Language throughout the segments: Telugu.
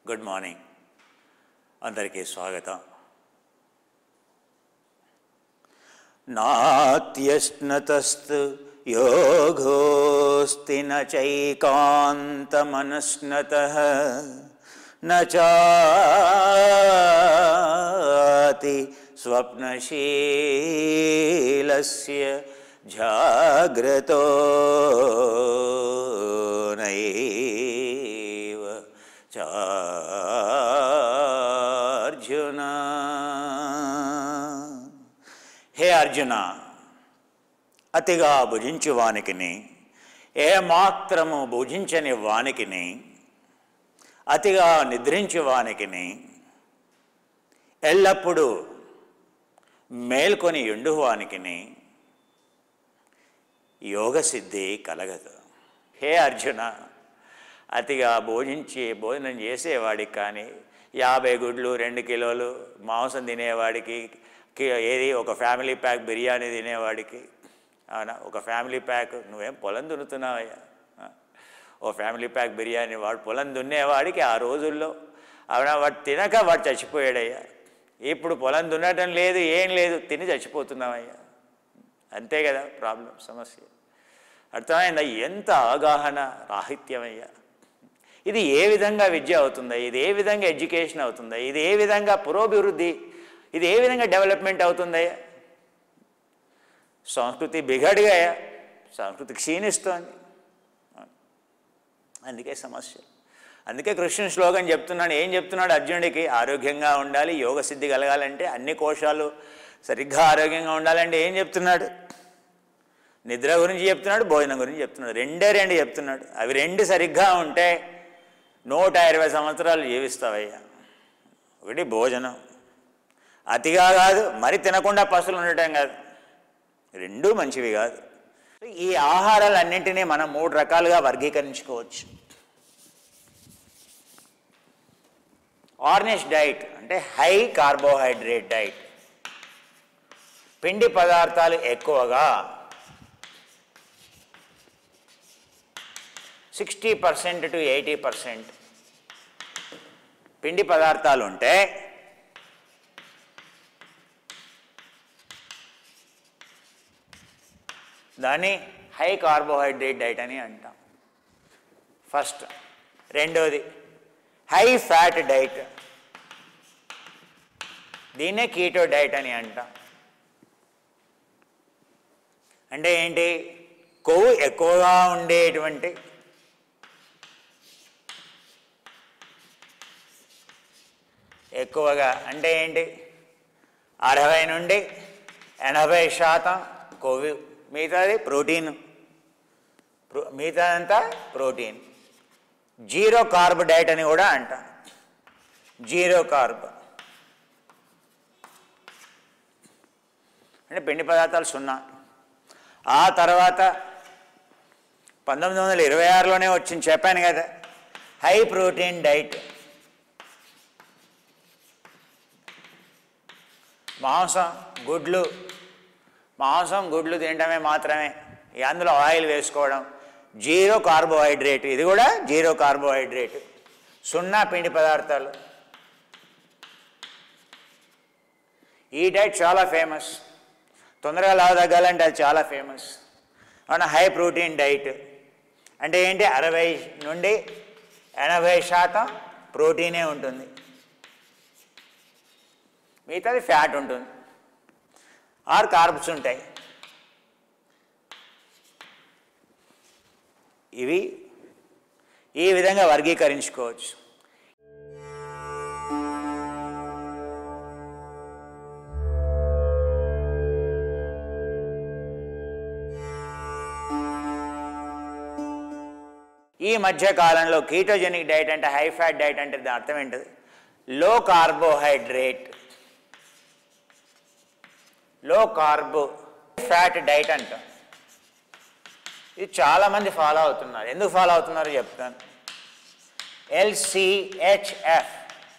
గుడ్ మార్నింగ్ అందరికీ స్వాగతం నాత్యశ్నతస్తు యోగోస్తి న చైకాంతమనుస్నత న చాతి స్వప్నశీలస్య జాగ్రతో నైవ చార్జున హే అర్జున అతిగా భుజించు వానికిని ఏ మాత్రము భుజించని వానికిని అతిగా నిద్రించు వానికిని ఎల్లప్పుడూ మేల్కొని ఉండువానికిని యోగసిద్ధి కలగదు హే అర్జున అతిగా భోజించి భోజనం చేసేవాడికి కానీ యాభై గుడ్లు రెండు కిలోలు మాంసం తినేవాడికి కి- ఏది ఒక ఫ్యామిలీ ప్యాక్ బిర్యానీ తినేవాడికి అవునా ఒక ఫ్యామిలీ ప్యాక్ నువ్వేం పొలం దున్నుతున్నావయ్యా ఆ? ఓ ఫ్యామిలీ ప్యాక్ బిర్యానీ వాడు పొలం దున్నేవాడికి ఆ రోజుల్లో అవునా వాడు తినక వాడు చచ్చిపోయాడయ్యా ఇప్పుడు పొలం దున్నటం లేదు ఏం లేదు తిని చచ్చిపోతున్నావయ్యా అంతే కదా ప్రాబ్లం సమస్య అర్థమైందా ఎంత అవగాహన రాహిత్యమయ్యా ఇది ఏ విధంగా విద్య అవుతుందా ఇది ఏ విధంగా ఎడ్యుకేషన్ అవుతుందా ఇది ఏ విధంగా పురోభివృద్ధి ఇది ఏ విధంగా డెవలప్మెంట్ అవుతుందయ్యా సంస్కృతి బిగడిగా సంస్కృతి క్షీణిస్తోంది అందుకే సమస్య అందుకే కృష్ణుని శ్లోకం చెప్తున్నాడు ఏం చెప్తున్నాడు అర్జునుడికి ఆరోగ్యంగా ఉండాలి యోగ సిద్ధి కలగాలంటే అన్ని కోశాలు సరిగ్గా ఆరోగ్యంగా ఉండాలంటే ఏం చెప్తున్నాడు నిద్ర గురించి చెప్తున్నాడు భోజనం గురించి చెప్తున్నాడు రెండే రెండు చెప్తున్నాడు అవి రెండు సరిగ్గా ఉంటే నూట ఇరవై సంవత్సరాలు జీవిస్తావయ్యా ఒకటి భోజనం అతిగా కాదు మరి తినకుండా పసులు ఉండటం కాదు రెండూ మంచివి కాదు ఈ ఆహారాలన్నింటినీ మనం మూడు రకాలుగా వర్గీకరించుకోవచ్చు ఆర్నిష్ డైట్ అంటే హై కార్బోహైడ్రేట్ డైట్ పిండి పదార్థాలు ఎక్కువగా sixty percent to eighty percent పిండి పదార్థాలు ఉంటే దాన్ని హై కార్బోహైడ్రేట్ డైట్ అని అంటాం ఫస్ట్ రెండోది హై ఫ్యాట్ డైట్ దీన్నే కీటో డైట్ అని అంటాం అంటే ఏంటి కొవ్వు ఎక్కువగా ఉండేటువంటి ఎక్కువగా అంటే ఏంటి అరవై నుండి ఎనభై శాతం కొవ్వు మిగతాది ప్రోటీన్ ప్రో- మిగతాదంతా ప్రోటీన్ జీరో కార్బ్ డైట్ అని కూడా అంటాం జీరో కార్బ్ అంటే పిండి పదార్థాలు సున్నా ఆ తర్వాత పంతొమ్మిది వందల ఇరవై ఆరులోనే వచ్చింది చెప్పాను కదా హై ప్రోటీన్ డైట్ మాంసం గుడ్లు మాంసం గుడ్లు తినడమే మాత్రమే ఇక అందులో ఆయిల్ వేసుకోవడం జీరో కార్బోహైడ్రేట్ ఇది కూడా జీరో కార్బోహైడ్రేట్ సున్నా పిండి పదార్థాలు ఈ డైట్ చాలా ఫేమస్ తొందరగా లావు తగ్గాలంటే అది చాలా ఫేమస్ అవునా హై ప్రోటీన్ డైట్ అంటే ఏంటి అరవై నుండి ఎనభై శాతం ప్రోటీనే ఉంటుంది మిగతాది ఫ్యాట్ ఉంటుంది ఆర్ కార్బ్స్ ఉంటాయి ఇవి ఈ విధంగా వర్గీకరించుకోవచ్చు ఈ మధ్య కాలంలో కీటోజెనిక్ డైట్ అంటే హై ఫ్యాట్ డైట్ అంటే దాని అర్థం ఏంటది లో కార్బోహైడ్రేట్ లో కార్బో ఫ్యాట్ డైట్ అంటాం ఇది చాలామంది ఫాలో అవుతున్నారు ఎందుకు ఫాలో అవుతున్నారో చెప్తాను ఎల్సిహెచ్ఎఫ్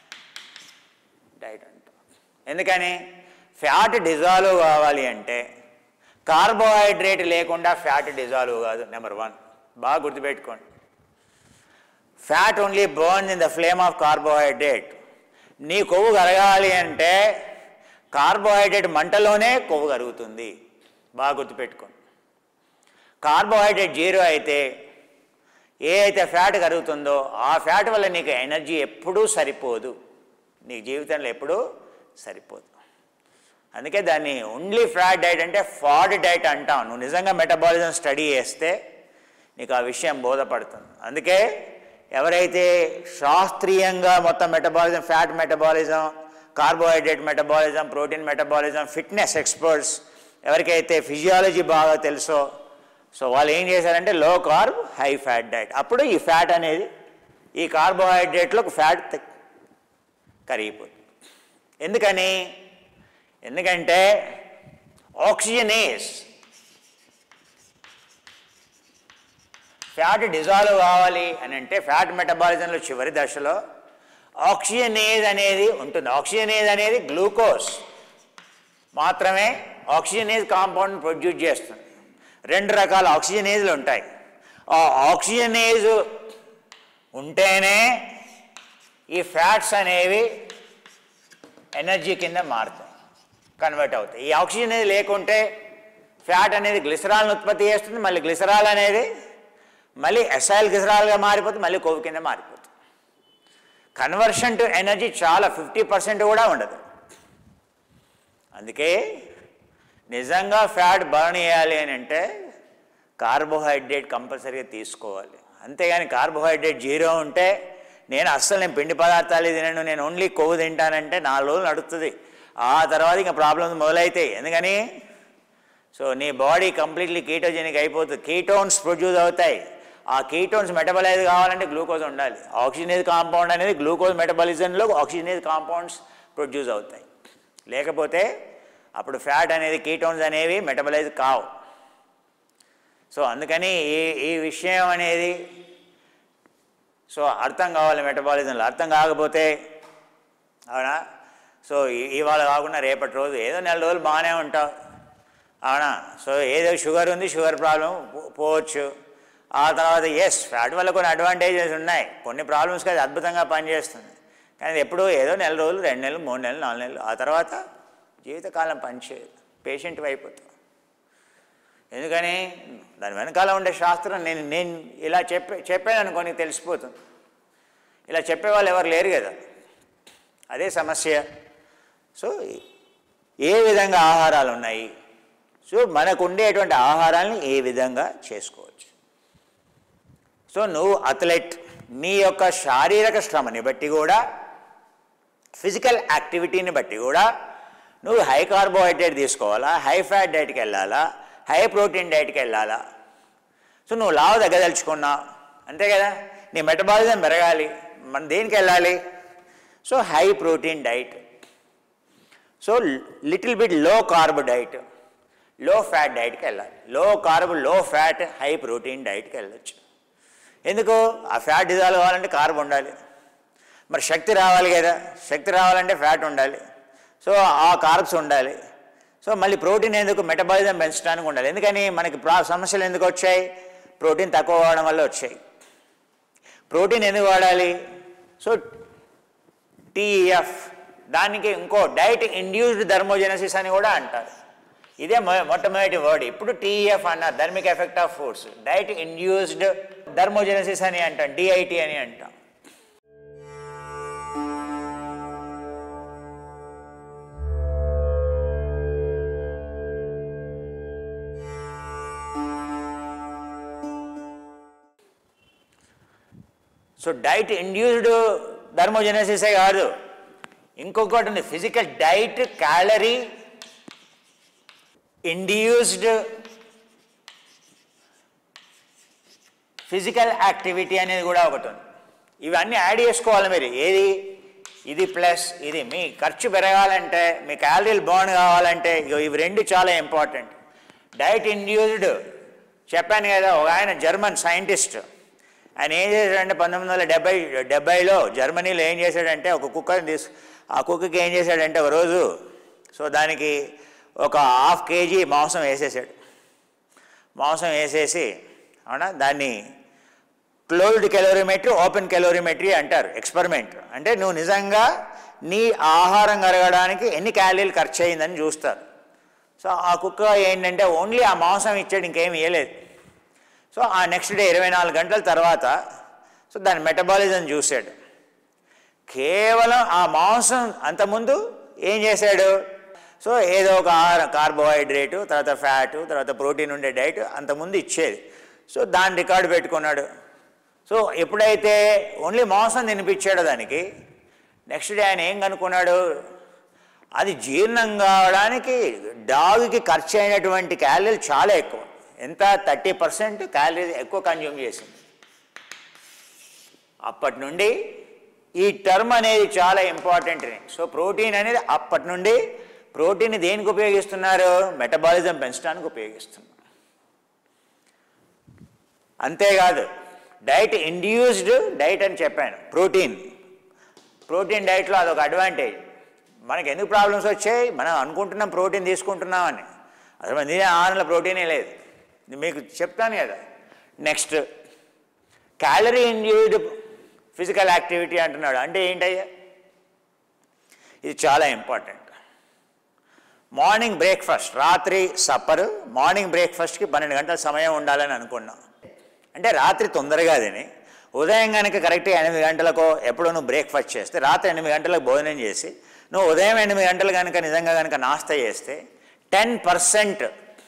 డైట్ అంటాం ఎందుకని ఫ్యాట్ డిజాల్వ్ కావాలి అంటే కార్బోహైడ్రేట్ లేకుండా ఫ్యాట్ డిజాల్వ్ కాదు నెంబర్ వన్ బాగా గుర్తుపెట్టుకోండి fat only burn in the flame of carbohydrate నీ కొవ్వు కరగాలి అంటే కార్బోహైడ్రేట్ మంటలోనే కొవ్వు కరుగుతుంది బాగా గుర్తుపెట్టుకోండి కార్బోహైడ్రేట్ జీరో అయితే ఏ అయితే ఫ్యాట్ కరుగుతుందో ఆ ఫ్యాట్ వల్ల నీకు ఎనర్జీ ఎప్పుడూ సరిపోదు నీ జీవితంలో ఎప్పుడూ సరిపోదు అందుకే దాన్ని ఓన్లీ ఫ్యాట్ డైట్ అంటే ఫాడ్ డైట్ అంటాం నువ్వు నిజంగా మెటబాలిజం స్టడీ చేస్తే నీకు ఆ విషయం బోధపడుతుంది అందుకే ఎవరైతే శాస్త్రీయంగా మొత్తం metabolism fat metabolism carbohydrate metabolism protein metabolism fitness experts ఎవరికైతే ఫిజియాలజీ బాగా తెలుసో సో వాళ్ళు ఏం చేశారంటే లో కార్బ్ హై ఫ్యాట్ డైట్ అప్పుడు ఈ ఫ్యాట్ అనేది ఈ కార్బోహైడ్రేట్లో ఫ్యాట్ కరిగిపోతుంది ఎందుకని ఎందుకంటే ఆక్సిజనేస్ ఫ్యాట్ డిజాల్వ్ కావాలి అని అంటే ఫ్యాట్ మెటబాలిజంలో చివరి దశలో ఆక్సిజనేజ్ అనేది ఉంటుంది ఆక్సిజనేజ్ అనేది గ్లూకోజ్ మాత్రమే ఆక్సిజనేజ్ కాంపౌండ్ ప్రొడ్యూస్ చేస్తుంది రెండు రకాల ఆక్సిజనేజ్లు ఉంటాయి ఆ ఆక్సిజనేజ్ ఉంటేనే ఈ ఫ్యాట్స్ అనేవి ఎనర్జీ కింద మారుతాయి కన్వర్ట్ అవుతాయి ఈ ఆక్సిజన్ అనేది లేకుంటే ఫ్యాట్ అనేది గ్లిసరాల్ని ఉత్పత్తి చేస్తుంది మళ్ళీ గ్లిసరాల్ అనేది మళ్ళీ ఎసైల్ గ్లిసరాల్గా మారిపోతుంది మళ్ళీ కొవ్వు కింద మారిపోతుంది కన్వర్షన్ టు ఎనర్జీ చాలా ఫిఫ్టీ పర్సెంట్ కూడా ఉండదు అందుకే నిజంగా ఫ్యాట్ బర్న్ చేయాలి అని అంటే కార్బోహైడ్రేట్ కంపల్సరీగా తీసుకోవాలి అంతేగాని కార్బోహైడ్రేట్ జీరో ఉంటే నేను అస్సలు నేను పిండి పదార్థాలు తినను నేను ఓన్లీ కొవ్వు తింటానంటే నాలుగు రోజులు నడుస్తుంది ఆ తర్వాత ఇంకా ప్రాబ్లమ్స్ మొదలవుతాయి ఎందుకని సో నీ బాడీ కంప్లీట్లీ కీటోజెనిక్ అయిపోతుంది కీటోన్స్ ప్రొడ్యూస్ అవుతాయి ఆ కీటోన్స్ మెటబలైజ్ కావాలంటే గ్లూకోజ్ ఉండాలి ఆక్సిజనేజ్ కాంపౌండ్ అనేది గ్లూకోజ్ మెటబాలిజంలో ఆక్సిజనేజ్ కాంపౌండ్స్ ప్రొడ్యూస్ అవుతాయి లేకపోతే అప్పుడు ఫ్యాట్ అనేది కీటోన్స్ అనేవి మెటబలైజ్ కావు సో అందుకని ఈ ఈ విషయం అనేది సో అర్థం కావాలి మెటబాలిజంలో అర్థం కాకపోతే అవునా సో ఈ- ఇవాళ కాకుండా రేపటి రోజు ఏదో నెల రోజులు బాగానే ఉంటావు అవునా సో ఏదో షుగర్ ఉంది షుగర్ ప్రాబ్లం పో- పోవచ్చు ఆ తర్వాత ఎస్ ఫ్యాట్ వల్ల కొన్ని అడ్వాంటేజెస్ ఉన్నాయి కొన్ని ప్రాబ్లమ్స్కి అది అద్భుతంగా పనిచేస్తుంది కానీ అది ఎప్పుడూ ఏదో నెల రోజులు రెండు నెలలు మూడు నెలలు నాలుగు నెలలు ఆ తర్వాత జీవితకాలం పనిచేయదు పేషెంట్ అయిపోతావు ఎందుకని దాని వెనకాల ఉండే శాస్త్రం నేను నేను ఇలా చెప్పే చెప్పాను అనుకో నీకు తెలిసిపోతుంది ఇలా చెప్పేవాళ్ళు ఎవరు లేరు కదా అదే సమస్య సో ఏ విధంగా ఆహారాలు ఉన్నాయి సో మనకు ఉండేటువంటి ఆహారాన్ని ఏ విధంగా చేసుకోవచ్చు సో నువ్వు అథ్లెట్ నీ యొక్క శారీరక శ్రమని బట్టి కూడా ఫిజికల్ యాక్టివిటీని బట్టి కూడా నువ్వు హై కార్బోహైడ్రేట్ తీసుకోవాలా హై ఫ్యాట్ డైట్కి వెళ్ళాలా హై ప్రోటీన్ డైట్కి వెళ్ళాలా సో నువ్వు లావు తగ్గదలుచుకున్నావు అంతే కదా నీ మెటబాలిజం పెరగాలి మనం దేనికి వెళ్ళాలి so high protein diet so little bit low carb diet low fat డైట్కి వెళ్ళాలి లో కార్బ్ లో ఫ్యాట్ హై ప్రోటీన్ డైట్కి వెళ్ళొచ్చు ఎందుకు ఆ ఫ్యాట్ డిజాల్వ్ కావాలంటే కార్బ్ ఉండాలి మరి శక్తి రావాలి కదా శక్తి రావాలంటే ఫ్యాట్ ఉండాలి సో ఆ కార్బ్స్ ఉండాలి సో మళ్ళీ ప్రోటీన్ ఎందుకు మెటబాలిజం పెంచడానికి ఉండాలి ఎందుకని మనకి ప్రా సమస్యలు ఎందుకు వచ్చాయి ప్రోటీన్ తక్కువ వాడడం వల్ల వచ్చాయి ప్రోటీన్ ఎందుకు వాడాలి సో టీఎఫ్ దానికి ఇంకో డైట్ ఇండ్యూస్డ్ థర్మోజెనసిస్ అని కూడా అంటారు ఇదే మొ- మొట్టమొదటి వర్డ్ ఇప్పుడు టీఎఫ్ అన్నారు thermic effect of foods diet induced thermogenesis అని అంటాం డిఐటి అని అంటాం సో డైట్ ఇండ్యూస్డ్ థర్మోజెనసిసే కాదు ఇంకొకటి ఉంది physical diet calorie induced physical activity అనేది కూడా ఒకటి ఉంది ఇవన్నీ యాడ్ చేసుకోవాలి మీరు ఏది ఇది ప్లస్ ఇది మీ ఖర్చు పెరగాలంటే మీ క్యాలరీలు బర్న్ కావాలంటే ఇగో ఇవి రెండు చాలా ఇంపార్టెంట్ డైట్ ఇండ్యూస్డ్ చెప్పాను కదా ఒక ఆయన జర్మన్ సైంటిస్ట్ ఆయన ఏం చేశాడంటే పంతొమ్మిది వందల డెబ్బై డెబ్బైలో జర్మనీలో ఏం చేశాడంటే ఒక కుక్కని తీసు ఆ కుక్కకి ఏం చేశాడంటే ఒక రోజు సో దానికి ఒక హాఫ్ కేజీ మాంసం వేసేసాడు మాంసం వేసేసి అవునా దాన్ని క్లోజ్డ్ కెలోరిమెట్రీ ఓపెన్ కెలోరిమెట్రీ అంటారు ఎక్స్పెరిమెంట్ అంటే నువ్వు నిజంగా నీ ఆహారం కరగడానికి ఎన్ని క్యాలరీలు ఖర్చు అయిందని చూస్తారు సో ఆ కుక్క ఏంటంటే ఓన్లీ ఆ మాంసం ఇచ్చాడు ఇంకేం ఇవ్వలేదు సో ఆ నెక్స్ట్ డే ఇరవై నాలుగు గంటల తర్వాత సో దాని మెటబాలిజం చూశాడు కేవలం ఆ మాంసం అంతకుముందు ఏం చేశాడు సో ఏదో ఒక ఆహారం కార్బోహైడ్రేటు తర్వాత ఫ్యాటు తర్వాత ప్రోటీన్ ఉండే డైట్ అంతకుముందు ఇచ్చేది సో దాని రికార్డు పెట్టుకున్నాడు సో ఎప్పుడైతే ఓన్లీ మాంసం తినిపించాడో దానికి నెక్స్ట్ డే ఆయన ఏం కనుక్కున్నాడు అది జీర్ణం కావడానికి డాగ్కి ఖర్చు అయినటువంటి క్యాలరీలు చాలా ఎక్కువ ఎంత థర్టీ పర్సెంట్ క్యాలరీ ఎక్కువ కన్జ్యూమ్ చేసింది అప్పటి నుండి ఈ టర్మ్ అనేది చాలా ఇంపార్టెంట్ సో ప్రోటీన్ అనేది అప్పటి నుండి ప్రోటీన్ దేనికి ఉపయోగిస్తున్నారు మెటబాలిజం పెంచడానికి ఉపయోగిస్తున్నారు అంతేకాదు డైట్ ఇండ్యూస్డ్ డైట్ అని చెప్పాను ప్రోటీన్ ప్రోటీన్ డైట్లో అదొక అడ్వాంటేజ్ మనకి ఎందుకు ప్రాబ్లమ్స్ వచ్చాయి మనం అనుకుంటున్నాం ప్రోటీన్ తీసుకుంటున్నామని అసలు మన తినే ఆహారంలో ప్రోటీనే లేదు ఇది మీకు చెప్తాను కదా next calorie induced physical activity అంటున్నాడు అంటే ఏంటయ్యా ఇది చాలా ఇంపార్టెంట్ మార్నింగ్ బ్రేక్ఫాస్ట్ రాత్రి సప్పర్ మార్నింగ్ బ్రేక్ఫాస్ట్కి పన్నెండు గంటల సమయం ఉండాలని అనుకున్నాం అంటే రాత్రి తొందరగా తిని ఉదయం కనుక కరెక్ట్గా ఎనిమిది గంటలకు ఎప్పుడు నువ్వు బ్రేక్ఫాస్ట్ చేస్తే రాత్రి ఎనిమిది గంటలకు భోజనం చేసి నువ్వు ఉదయం ఎనిమిది గంటలు కనుక నిజంగా కనుక నాస్తా చేస్తే టెన్ పర్సెంట్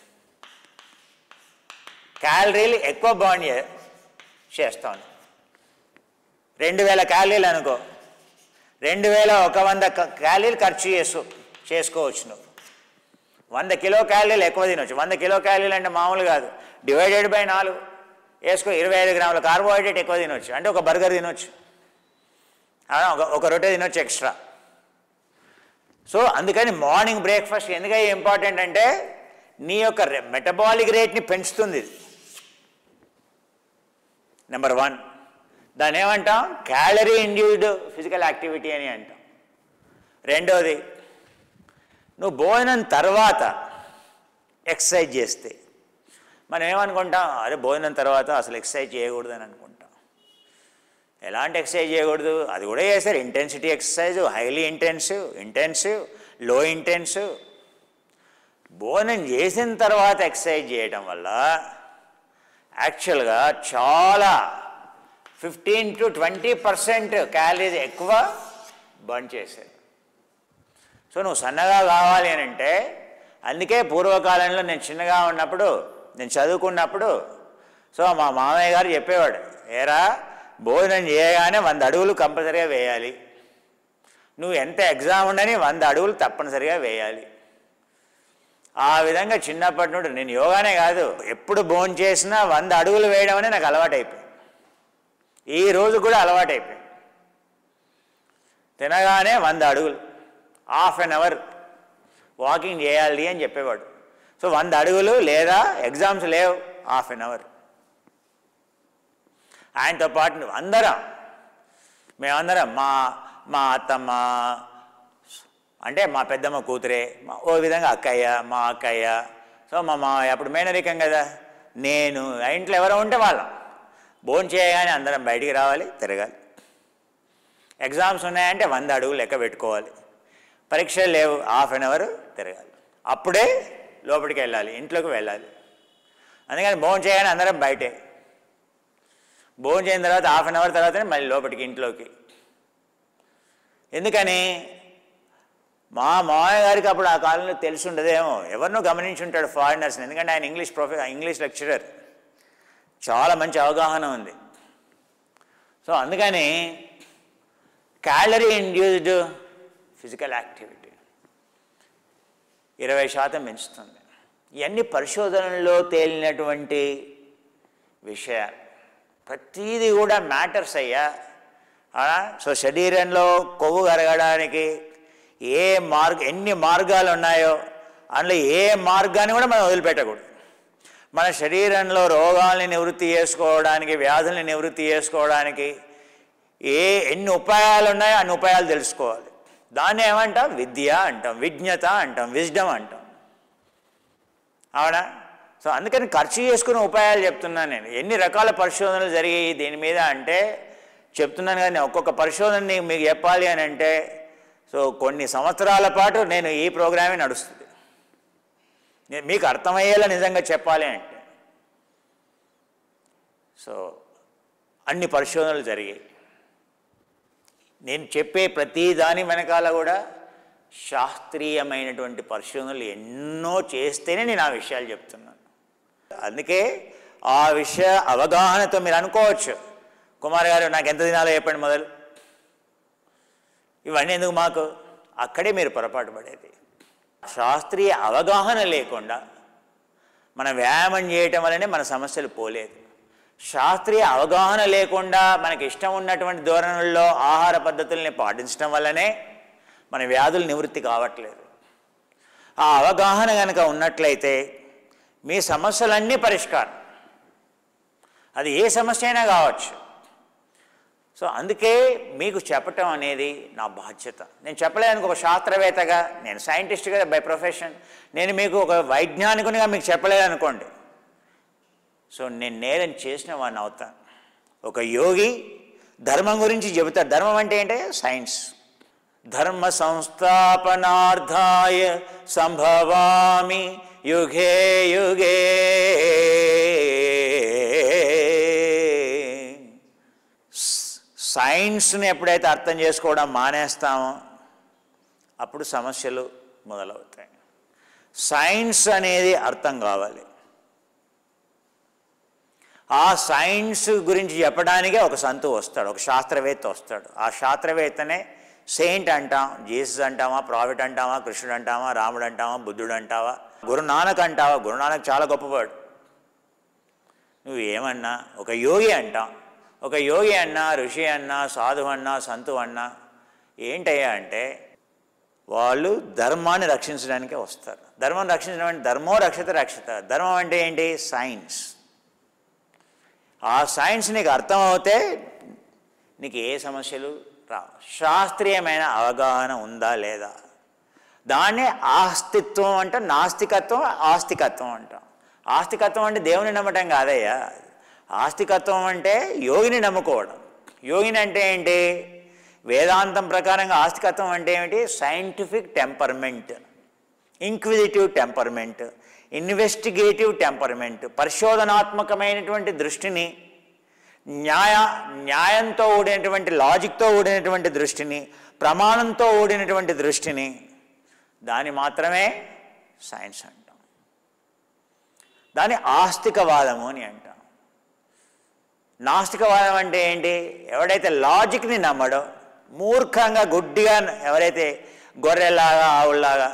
క్యాలరీలు ఎక్కువ బర్న్ చే- చేస్తాను రెండు వేల క్యాలరీలు అనుకో రెండు వేల ఒక వంద క- క్యాలరీలు ఖర్చు చేసు చేసుకోవచ్చు నువ్వు వంద కిలో క్యాలరీలు ఎక్కువ తినొచ్చు వంద కిలో క్యాలరీలు అంటే మామూలు కాదు డివైడెడ్ బై నాలుగు వేసుకో ఇరవై ఐదు గ్రాముల కార్బోహైడ్రేట్ ఎక్కువ తినొచ్చు అంటే ఒక బర్గర్ తినొచ్చు అవునా? ఒక ఒక రొట్టె తినొచ్చు ఎక్స్ట్రా సో అందుకని మార్నింగ్ బ్రేక్ఫాస్ట్ ఎందుకై ఇంపార్టెంట్ అంటే నీ యొక్క మెటబాలిక్ రేట్ని పెంచుతుంది ఇది నెంబర్ వన్ దాన్ని ఏమంటాం క్యాలరీ ఇండ్యూస్డ్ ఫిజికల్ యాక్టివిటీ అని అంటాం రెండోది నువ్వు భోజనం తర్వాత ఎక్సర్సైజ్ చేస్తే మనం ఏమనుకుంటాం అరే భోజనం తర్వాత అసలు ఎక్సర్సైజ్ చేయకూడదు అని అనుకుంటాం ఎలాంటి ఎక్సర్సైజ్ చేయకూడదు అది కూడా చేస్తారు intensity exercise highly intensive intensive low intensive భోజనం చేసిన తర్వాత ఎక్సర్సైజ్ చేయటం వల్ల యాక్చువల్గా చాలా fifteen to twenty percent calories ఎక్కువ బర్న్ చేశారు సో నువ్వు సన్నగా కావాలి అని అంటే అందుకే పూర్వకాలంలో నేను చిన్నగా ఉన్నప్పుడు నేను చదువుకున్నప్పుడు సో మా మామయ్య గారు చెప్పేవాడు ఏరా భోజనం చేయగానే వంద అడుగులు కంపల్సరిగా వేయాలి నువ్వు ఎంత ఎగ్జామ్ ఉండని వంద అడుగులు తప్పనిసరిగా వేయాలి ఆ విధంగా చిన్నప్పటి నుండి నేను యోగానే కాదు ఎప్పుడు భోజనం చేసినా వంద అడుగులు వేయడం అనే నాకు అలవాటైపోయింది ఈ రోజు కూడా అలవాటైపోయింది తినగానే వంద అడుగులు హాఫ్ అన్ అవర్ వాకింగ్ చేయాలి అని చెప్పేవాడు సో వంద అడుగులు లేదా ఎగ్జామ్స్ లేవు హాఫ్ అన్ అవర్ ఆయనతో పాటు నువ్వు అందరం మేమందరం మా మా అత్తమ్మ అంటే మా పెద్దమ్మ కూతురే మా ఓ విధంగా అక్కయ్య మా అక్కయ్య సో మా మామయ్య అప్పుడు మేనరికం కదా నేను ఆ ఇంట్లో ఎవరో ఉంటే వాళ్ళం భోజనం చేయగానే అందరం బయటికి రావాలి తిరగాలి ఎగ్జామ్స్ ఉన్నాయంటే వంద అడుగులు లెక్క పెట్టుకోవాలి పరీక్షలు లేవు హాఫ్ అన్ అవర్ తిరగాలి అప్పుడే లోపలికి వెళ్ళాలి ఇంట్లోకి వెళ్ళాలి అందుకని భోజనం చేయగానే అందరం బయటే భోజనం చేసిన తర్వాత హాఫ్ అన్ అవర్ తర్వాతనే మళ్ళీ లోపలికి ఇంట్లోకి ఎందుకని మా మామయ్య గారికి అప్పుడు ఆ కాలంలో తెలిసి ఉండదేమో ఎవరినో గమనించి ఉంటాడు ఫారినర్స్ని ఎందుకంటే ఆయన ఇంగ్లీష్ ప్రొఫె ఇంగ్లీష్ లెక్చరర్ చాలా మంచి అవగాహన ఉంది సో అందుకని క్యాలరీ ఇండ్యూస్డ్ ఫిజికల్ యాక్టివిటీ ఇరవై శాతం పెంచుతుంది ఇవన్నీ పరిశోధనలో తేలినటువంటి విషయాలు ప్రతీది కూడా మ్యాటర్స్ అయ్యా అవునా? సో శరీరంలో కొవ్వు కరగడానికి ఏ మార్గ ఎన్ని మార్గాలు ఉన్నాయో అందులో ఏ మార్గాన్ని కూడా మనం వదిలిపెట్టకూడదు మన శరీరంలో రోగాల్ని నివృత్తి చేసుకోవడానికి వ్యాధుల్ని నివృత్తి చేసుకోవడానికి ఏ ఎన్ని ఉపాయాలు ఉన్నాయో అన్ని ఉపాయాలు తెలుసుకోవాలి దాన్ని ఏమంటాం విద్య అంటాం విజ్ఞత అంటాం విజ్డమ్ అంటాం అవునా సో అందుకని ఖర్చు చేసుకునే ఉపాయాలు చెప్తున్నాను నేను ఎన్ని రకాల పరిశోధనలు జరిగాయి దీని మీద అంటే చెప్తున్నాను కానీ ఒక్కొక్క పరిశోధనని మీకు చెప్పాలి అని అంటే సో కొన్ని సంవత్సరాల పాటు నేను ఈ ప్రోగ్రామే నడుస్తుంది నేను మీకు అర్థమయ్యేలా నిజంగా చెప్పాలి అంటే సో అన్ని పరిశోధనలు జరిగాయి నేను చెప్పే ప్రతి దాని వెనకాల కూడా శాస్త్రీయమైనటువంటి పరిశోధనలు ఎన్నో చేస్తేనే నేను ఆ విషయాలు చెప్తున్నాను అందుకే ఆ విషయ అవగాహనతో మీరు అనుకోవచ్చు కుమార్ గారు నాకు ఎంత దినాలో చెప్పండి మొదలు ఇవన్నీ ఎందుకు మాకు అక్కడే మీరు పొరపాటు పడేది శాస్త్రీయ అవగాహన లేకుండా మన వ్యాయామం చేయటం వల్లనే మన సమస్యలు పోలేదు శాస్త్రీయ అవగాహన లేకుండా మనకి ఇష్టం ఉన్నటువంటి ధోరణుల్లో ఆహార పద్ధతుల్ని పాటించడం వల్లనే మన వ్యాధులు నివృత్తి కావట్లేదు ఆ అవగాహన కనుక ఉన్నట్లయితే మీ సమస్యలన్నీ పరిష్కారం అది ఏ సమస్య అయినా కావచ్చు సో అందుకే మీకు చెప్పటం అనేది నా బాధ్యత నేను చెప్పలేను ఒక శాస్త్రవేత్తగా నేను సైంటిస్ట్గా బై ప్రొఫెషన్ నేను మీకు ఒక వైజ్ఞానికునిగా మీకు చెప్పలేదనుకోండి సో నేను నేరం చేసిన వాడిని అవుతాను ఒక యోగి ధర్మం గురించి చెబుతాడు ధర్మం అంటే ఏంటంటే సైన్స్ ధర్మ సంస్థాపనార్థాయ సంభవామి యుగే యుగే సైన్స్ని ఎప్పుడైతే అర్థం చేసుకోవడం మానేస్తామో అప్పుడు సమస్యలు మొదలవుతాయి సైన్స్ అనేది అర్థం కావాలి ఆ సైన్స్ గురించి చెప్పడానికే ఒక సంతు వస్తాడు ఒక శాస్త్రవేత్త వస్తాడు ఆ శాస్త్రవేత్తనే సెయింట్ అంటాం జీసస్ అంటామా ప్రాఫిట్ అంటామా కృష్ణుడు అంటామా రాముడు అంటామా బుద్ధుడు అంటావా గురునానక్ అంటావా గురునానక్ చాలా గొప్పవాడు నువ్వు ఏమన్నా ఒక యోగి అంటాం ఒక యోగి అన్నా ఋషి అన్నా సాధు అన్నా సంతు అన్నా ఏంటయ్యా అంటే వాళ్ళు ధర్మాన్ని రక్షించడానికే వస్తారు ధర్మం రక్షించడం అంటే ధర్మో రక్షిత రక్షిత ధర్మం అంటే ఏంటి సైన్స్ ఆ సైన్స్ నీకు అర్థమవుతే నీకు ఏ సమస్యలు రావు శాస్త్రీయమైన అవగాహన ఉందా లేదా దాన్నే ఆస్తిత్వం అంటే నాస్తికత్వం ఆస్తికత్వం అంటాం ఆస్తికత్వం అంటే దేవుని నమ్మటం కాదయ్యా ఆస్తికత్వం అంటే యోగిని నమ్ముకోవడం యోగిని అంటే ఏంటి వేదాంతం ప్రకారంగా ఆస్తికత్వం అంటే ఏమిటి scientific temperament inquisitive temperament investigative temperament పరిశోధనాత్మకమైనటువంటి దృష్టిని న్యాయ న్యాయంతో కూడినటువంటి లాజిక్తో కూడినటువంటి దృష్టిని ప్రమాణంతో కూడినటువంటి దృష్టిని దాని మాత్రమే సైన్స్ అంటాం దాని ఆస్తికవాదము అని అంటాం నాస్తికవాదం అంటే ఏంటి ఎవడైతే లాజిక్ని నమ్మడో మూర్ఖంగా గుడ్డిగా ఎవరైతే గొర్రెలాగా ఆవుల్లాగా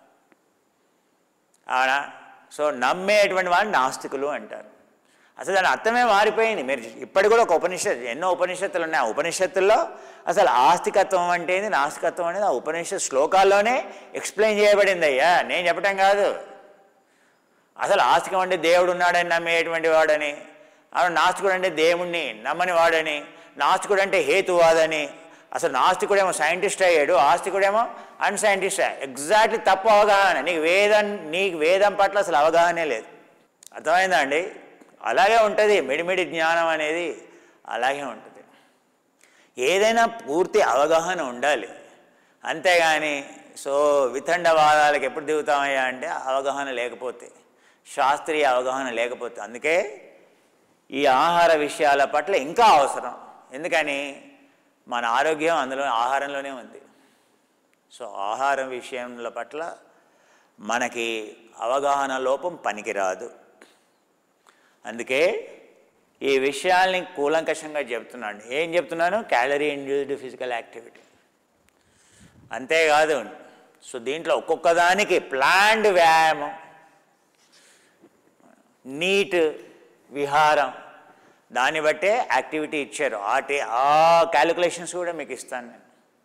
అవునా సో నమ్మేటువంటి వాళ్ళని నాస్తికులు అంటారు అసలు దాని అర్థమే మారిపోయింది మీరు ఇప్పటికి కూడా ఒక ఉపనిషత్తు ఎన్నో ఉపనిషత్తులు ఉన్నాయి ఆ ఉపనిషత్తుల్లో అసలు ఆస్తికత్వం అంటే ఏంది నాస్తికత్వం అనేది ఆ ఉపనిషత్ శ్లోకాల్లోనే ఎక్స్ప్లెయిన్ చేయబడింది అయ్యా నేను చెప్పటం కాదు అసలు ఆస్తికం అంటే దేవుడు ఉన్నాడని నమ్మేటువంటి వాడని అవును నాస్తికుడు అంటే దేవుణ్ణి నమ్మని వాడని నాస్తికుడు అంటే హేతువాదని అసలు నాస్తికుడేమో సైంటిస్ట్ అయ్యాడు ఆస్తికుడేమో అన్సైంటిస్ట్ ఎగ్జాక్ట్లీ తప్పు అవగాహన నీకు వేదం నీకు వేదం పట్ల అసలు అవగాహనే లేదు అర్థమైందా అండి అలాగే ఉంటుంది మిడిమిడి జ్ఞానం అనేది అలాగే ఉంటుంది ఏదైనా పూర్తి అవగాహన ఉండాలి అంతేగాని సో వితండవాదాలకు ఎప్పుడు దిగుతామయ్యా అంటే అవగాహన లేకపోతే శాస్త్రీయ అవగాహన లేకపోతే అందుకే ఈ ఆహార విషయాల పట్ల ఇంకా అవసరం ఎందుకని మన ఆరోగ్యం అందులో ఆహారంలోనే ఉంది సో ఆహారం విషయంల పట్ల మనకి అవగాహన లోపం పనికిరాదు అందుకే ఈ విషయాల్ని కూలంకషంగా చెప్తున్నాను ఏం చెప్తున్నాను క్యాలరీ ఇండ్యూస్డ్ ఫిజికల్ యాక్టివిటీ అంతేకాదు సో దీంట్లో ఒక్కొక్క దానికి ప్లాండ్ వ్యాయామం నీట్ విహారం దాన్ని బట్టే యాక్టివిటీ ఇచ్చారు ఆటి ఆ క్యాలిక్యులేషన్స్ కూడా మీకు ఇస్తాను నేను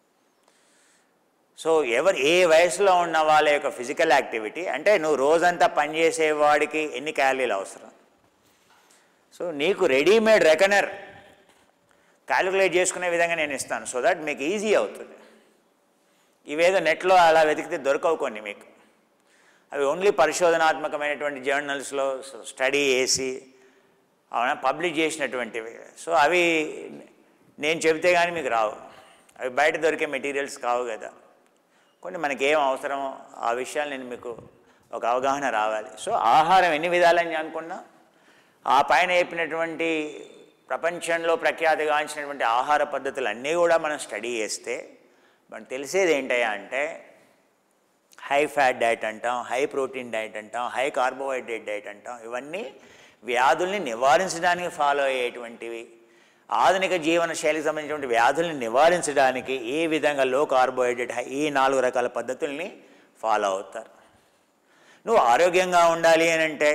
సో ఎవరు ఏ వయసులో ఉన్న వాళ్ళ యొక్క ఫిజికల్ యాక్టివిటీ అంటే నువ్వు రోజంతా పనిచేసే వాడికి ఎన్ని క్యాలరీలు అవసరం సో నీకు రెడీమేడ్ రెకనర్ క్యాలిక్యులేట్ చేసుకునే విధంగా నేను ఇస్తాను సో దట్ మీకు ఈజీ అవుతుంది ఇవేదో నెట్లో అలా వెతికితే దొరకవు కొన్ని మీకు అవి ఓన్లీ పరిశోధనాత్మకమైనటువంటి జర్నల్స్లో స్టడీ చేసి అవునా పబ్లిష్ చేసినటువంటివి సో అవి నేను చెబితే కానీ మీకు రావు అవి బయట దొరికే మెటీరియల్స్ కావు కదా కొన్ని మనకి ఏం అవసరమో ఆ విషయాలు నేను మీకు ఒక అవగాహన రావాలి సో ఆహారం ఎన్ని విధాలని అనుకున్నా ఆ పైన చెప్పినటువంటి ప్రపంచంలో ప్రఖ్యాతిగాంచినటువంటి ఆహార పద్ధతులు అన్నీ కూడా మనం స్టడీ చేస్తే మనకు తెలిసేది ఏంటయ్యా అంటే హై ఫ్యాట్ డైట్ అంటాం హై ప్రోటీన్ డైట్ అంటాం హై కార్బోహైడ్రేట్ డైట్ అంటాం ఇవన్నీ వ్యాధుల్ని నివారించడానికి ఫాలో అయ్యేటువంటివి ఆధునిక జీవన శైలికి సంబంధించినటువంటి వ్యాధుల్ని నివారించడానికి ఏ విధంగా లో కార్బోహైడ్రేట్ హై ఈ నాలుగు రకాల పద్ధతుల్ని ఫాలో అవుతారు నువ్వు ఆరోగ్యంగా ఉండాలి అని అంటే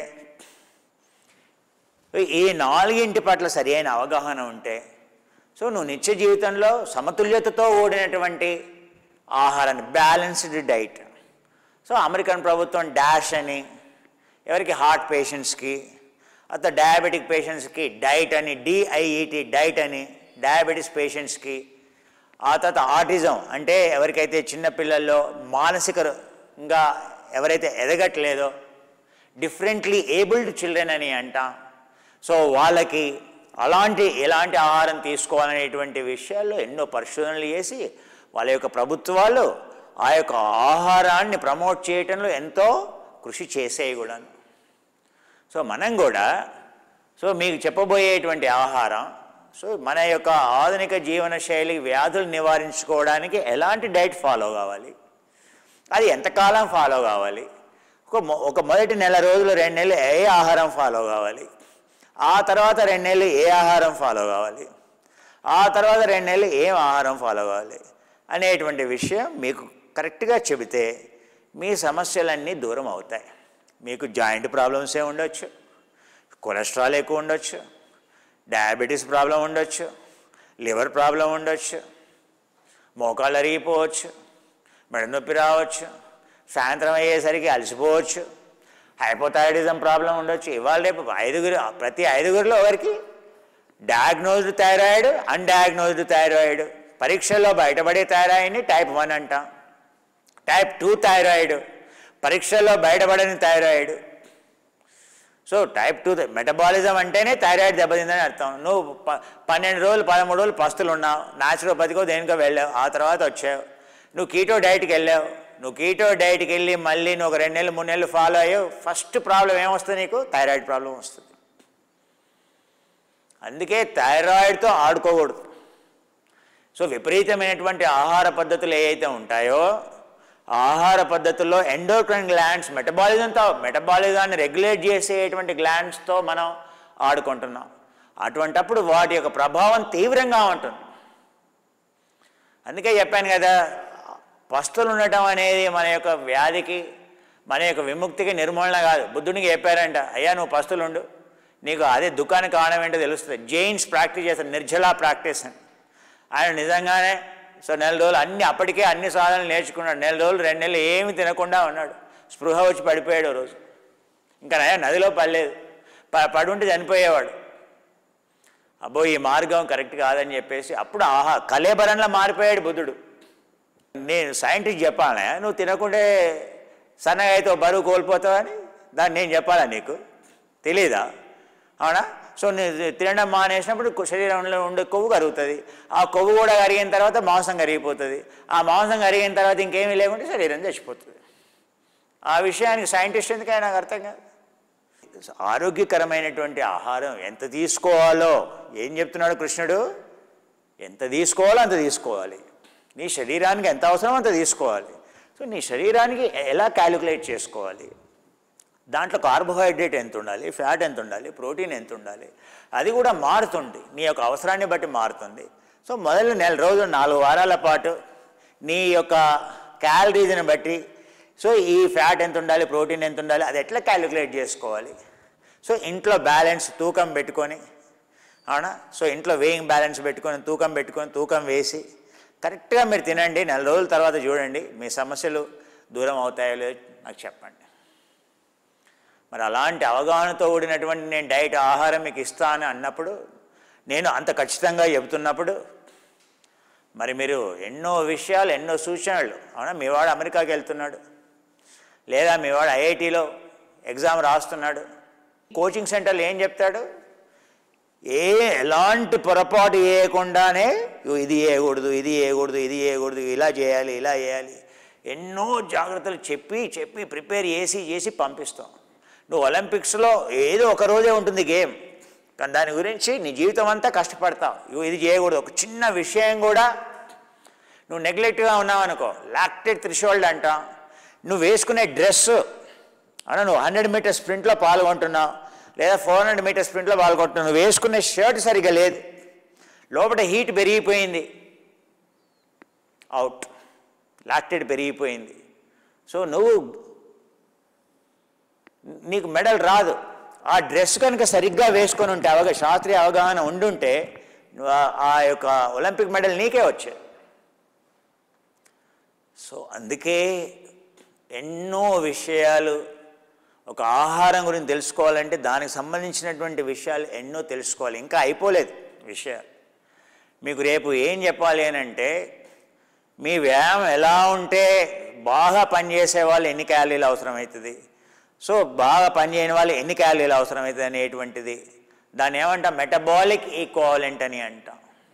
ఈ నాలుగింటి పట్ల సరి అయిన అవగాహన ఉంటే సో నువ్వు నిత్య జీవితంలో సమతుల్యతతో ఓడినటువంటి ఆహారాన్ని బ్యాలెన్స్డ్ డైట్ సో అమెరికన్ ప్రభుత్వం డాష్ అని ఎవరికి హార్ట్ పేషెంట్స్కి అత డయాబెటిక్ పేషెంట్స్కి డైట్ అని డిఐఈటి డైట్ అని డయాబెటీస్ పేషెంట్స్కి ఆ తర్వాత ఆటిజం అంటే ఎవరికైతే చిన్నపిల్లల్లో మానసికంగా ఎవరైతే ఎదగట్లేదో డిఫరెంట్లీ ఏబుల్డ్ చిల్డ్రన్ అని అంటాం సో వాళ్ళకి అలాంటి ఎలాంటి ఆహారం తీసుకోవాలనేటువంటి విషయాల్లో ఎన్నో పరిశోధనలు చేసి వాళ్ళ యొక్క ప్రభుత్వాలు ఆ యొక్క ఆహారాన్ని ప్రమోట్ చేయటంలో ఎంతో కృషి చేసేవి కూడాను సో మనం కూడా సో మీకు చెప్పబోయేటువంటి ఆహారం సో మన యొక్క ఆధునిక జీవన శైలి వ్యాధులు నివారించుకోవడానికి ఎలాంటి డైట్ ఫాలో కావాలి అది ఎంతకాలం ఫాలో కావాలి ఒక మొ- ఒక మొదటి నెల రోజులు రెండు నెలలు ఏ ఆహారం ఫాలో కావాలి ఆ తర్వాత రెండు నెలలు ఏ ఆహారం ఫాలో కావాలి ఆ తర్వాత రెండు నెలలు ఏం ఆహారం ఫాలో కావాలి అనేటువంటి విషయం మీకు కరెక్ట్గా చెబితే మీ సమస్యలన్నీ దూరం అవుతాయి మీకు జాయింట్ ప్రాబ్లమ్సే ఉండొచ్చు కొలెస్ట్రాల్ ఎక్కువ ఉండొచ్చు డయాబెటీస్ ప్రాబ్లం ఉండొచ్చు లివర్ ప్రాబ్లం ఉండొచ్చు మోకాళ్ళు అరిగిపోవచ్చు మెడ నొప్పి రావచ్చు సాయంత్రం అయ్యేసరికి అలసిపోవచ్చు హైపోథైరాయిడిజం ప్రాబ్లం ఉండొచ్చు ఇవాళ రేపు ఐదుగురు ప్రతి ఐదుగురిలో ఒకరికి డయాగ్నోజ్డ్ థైరాయిడ్ అన్డయాగ్నోజ్డ్ థైరాయిడ్ పరీక్షల్లో బయటపడే థైరాయిడ్ని టైప్ వన్ అంటాం టైప్ టూ థైరాయిడ్ పరీక్షల్లో బయటపడని thyroid so type two metabolism అంటేనే థైరాయిడ్ దెబ్బతిందని అర్థం నువ్వు ప పన్నెండు రోజులు పదమూడు రోజులు పస్తులు ఉన్నావు న్యాచురోపతికో దేనికో వెళ్ళావు ఆ తర్వాత వచ్చావు నువ్వు కీటో డైట్కి వెళ్ళావు నువ్వు కీటో డైట్కి వెళ్ళి మళ్ళీ నువ్వు ఒక రెండు నెలలు మూడు నెలలు ఫాలో అయ్యావు ఫస్ట్ ప్రాబ్లం ఏమొస్తుంది నీకు థైరాయిడ్ ప్రాబ్లం వస్తుంది అందుకే థైరాయిడ్తో ఆడుకోకూడదు సో విపరీతమైనటువంటి ఆహార పద్ధతులు ఏవైతే ఉంటాయో ఆ ఆహార పద్ధతుల్లో ఎండోక్రైన్ గ్లాండ్స్ మెటబాలిజంతో మెటబాలిజాన్ని రెగ్యులేట్ చేసేటువంటి గ్లాండ్స్తో మనం ఆడుకుంటున్నాం అటువంటప్పుడు వాటి యొక్క ప్రభావం తీవ్రంగా ఉంటుంది అందుకే చెప్పాను కదా పస్తులు ఉండటం అనేది మన యొక్క వ్యాధికి మన యొక్క విముక్తికి నిర్మూలన కాదు బుద్ధునికి చెప్పారంట అయ్యా నువ్వు పస్తులు ఉండు నీకు అదే దుకాణం కావడం ఏంటో తెలుస్తుంది జైన్స్ ప్రాక్టీస్ చేస్తారు నిర్జలా ప్రాక్టీస్ అని ఆయన నిజంగానే సో నెల రోజులు అన్ని అప్పటికే అన్ని సాధనలు నేర్చుకున్నాడు నెల రోజులు రెండు నెలలు ఏమి తినకుండా ఉన్నాడు స్పృహ వచ్చి పడిపోయాడు ఓ రోజు ఇంకా నయ నదిలో పడలేదు ప పడుంటే చనిపోయేవాడు అబ్బో ఈ మార్గం కరెక్ట్ కాదని చెప్పేసి అప్పుడు ఆహా కలేబరంలో మారిపోయాడు బుద్ధుడు నేను సైంటిస్ట్ చెప్పాలా నువ్వు తినకుంటే సన్నగా అయితే ఓ బరువు కోల్పోతావని దాన్ని నేను చెప్పాలా నీకు తెలీదా అవునా సో నేను తినడం మానేసినప్పుడు కొ- శరీరంలో ఉండే కొవ్వు కరుగుతుంది ఆ కొవ్వు కూడా కరిగిన తర్వాత మాంసం కరిగిపోతుంది ఆ మాంసం కరిగిన తర్వాత ఇంకేమీ లేకుంటే శరీరం చచ్చిపోతుంది ఆ విషయానికి సైంటిస్ట్ ఎందుకైనా నాకు అర్థం కాదు ఆరోగ్యకరమైనటువంటి ఆహారం ఎంత తీసుకోవాలో ఏం చెప్తున్నాడు కృష్ణుడు ఎంత తీసుకోవాలో అంత తీసుకోవాలి నీ శరీరానికి ఎంత అవసరమో అంత తీసుకోవాలి సో నీ శరీరానికి ఎలా క్యాలిక్యులేట్ చేసుకోవాలి దాంట్లో కార్బోహైడ్రేట్ ఎంత ఉండాలి ఫ్యాట్ ఎంత ఉండాలి ప్రోటీన్ ఎంత ఉండాలి అది కూడా మారుతుంది నీ యొక్క అవసరాన్ని బట్టి మారుతుంది సో మొదలు నెల రోజులు నాలుగు వారాల పాటు నీ యొక్క క్యాలరీస్ని బట్టి సో ఈ ఫ్యాట్ ఎంత ఉండాలి ప్రోటీన్ ఎంత ఉండాలి అది ఎట్లా క్యాలిక్యులేట్ చేసుకోవాలి సో ఇంట్లో బ్యాలెన్స్ తూకం పెట్టుకొని అవునా సో ఇంట్లో వేయింగ్ బ్యాలెన్స్ పెట్టుకొని తూకం పెట్టుకొని తూకం వేసి కరెక్ట్గా మీరు తినండి నెల రోజుల తర్వాత చూడండి మీ సమస్యలు దూరం అవుతాయో లేదో నాకు చెప్పండి మరి అలాంటి అవగాహనతో కూడినటువంటి నేను డైట్ ఆహారం మీకు ఇస్తాను అన్నప్పుడు నేను అంత ఖచ్చితంగా చెబుతున్నప్పుడు మరి మీరు ఎన్నో విషయాలు ఎన్నో సూచనలు అవునా మీ వాడు అమెరికాకి వెళ్తున్నాడు లేదా మీ వాడు ఐఐటిలో ఎగ్జామ్ రాస్తున్నాడు కోచింగ్ సెంటర్లో ఏం చెప్తాడు ఏ ఎలాంటి పొరపాటు చేయకుండానే "ఇగో ఇది చేయకూడదు ఇది చేయకూడదు ఇది చేయకూడదు ఇలా చేయాలి ఇలా చేయాలి ఎన్నో జాగ్రత్తలు చెప్పి చెప్పి ప్రిపేర్ చేసి చేసి పంపిస్తాం నువ్వు ఒలింపిక్స్లో ఏదో ఒక రోజే ఉంటుంది గేమ్ కానీ దాని గురించి నీ జీవితం అంతా కష్టపడతావు ఇగో ఇది చేయకూడదు ఒక చిన్న విషయం కూడా నువ్వు నెగ్లెక్ట్గా ఉన్నావు అనుకో లాక్టెడ్ త్రిషోల్డ్ అంటాం నువ్వు వేసుకునే డ్రెస్ అవునా నువ్వు హండ్రెడ్ మీటర్ స్ప్రింట్లో పాల్గొంటున్నావు లేదా ఫోర్ హండ్రెడ్ మీటర్ స్ప్రింట్లో పాల్గొంటున్నావు నువ్వు వేసుకునే షర్ట్ సరిగ్గా లేదు లోపల హీట్ పెరిగిపోయింది అవుట్ లాక్టెడ్ పెరిగిపోయింది సో నువ్వు నీకు మెడల్ రాదు ఆ డ్రెస్ కనుక సరిగ్గా వేసుకొని ఉంటే అవగా శాస్త్రీయ అవగాహన ఉండుంటే నువ్వు ఆ- ఆ యొక్క ఒలింపిక్ మెడల్ నీకే వచ్చేది సో అందుకే ఎన్నో విషయాలు ఒక ఆహారం గురించి తెలుసుకోవాలంటే దానికి సంబంధించినటువంటి విషయాలు ఎన్నో తెలుసుకోవాలి ఇంకా అయిపోలేదు విషయాలు మీకు రేపు ఏం చెప్పాలి అని అంటే మీ వ్యాయామం ఎలా ఉంటే బాగా పనిచేసే వాళ్ళు ఎన్ని క్యాలరీలు అవసరమవుతుంది సో బాగా పనిచేయని వాళ్ళు ఎన్ని క్యాలరీలు అవసరమవుతుంది అనేటువంటిది దాన్ని ఏమంటాం మెటబాలిక్ ఈక్వాలెంట్ అని అంటాం